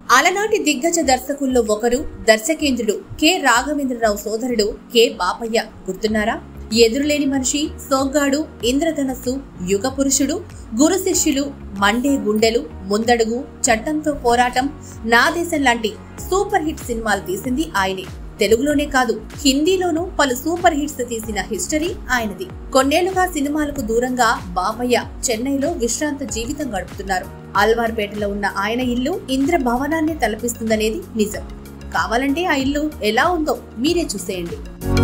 అలనాటి దిగ్గజ దర్శకుల్లో ఒకరు దర్శకేంద్రుడు కె రాఘవేంద్రరావు సోదరుడు కె బాపయ్య గుర్తున్నారా ఎదురులేని మనిషి సోగ్గాడు ఇంద్రధనస్సు యుగ పురుషుడు గురు శిష్యులు మండే గుండెలు ముందడుగు చట్టంతో పోరాటం నా దేశం లాంటి సూపర్ హిట్ సినిమాలు తీసింది ఆయనే తెలుగులోనే కాదు హిందీలోనూ పలు సూపర్ హిట్స్ తీసిన హిస్టరీ ఆయనది కొన్నేళ్లుగా సినిమాలకు దూరంగా బాపయ్య చెన్నైలో విశ్రాంత జీవితం గడుపుతున్నారు అల్వార్పేటలో ఉన్న ఆయన ఇల్లు ఇంద్ర భవనాన్ని తలపిస్తుందనేది నిజం కావాలంటే ఆ ఇల్లు ఎలా ఉందో మీరే చూసేయండి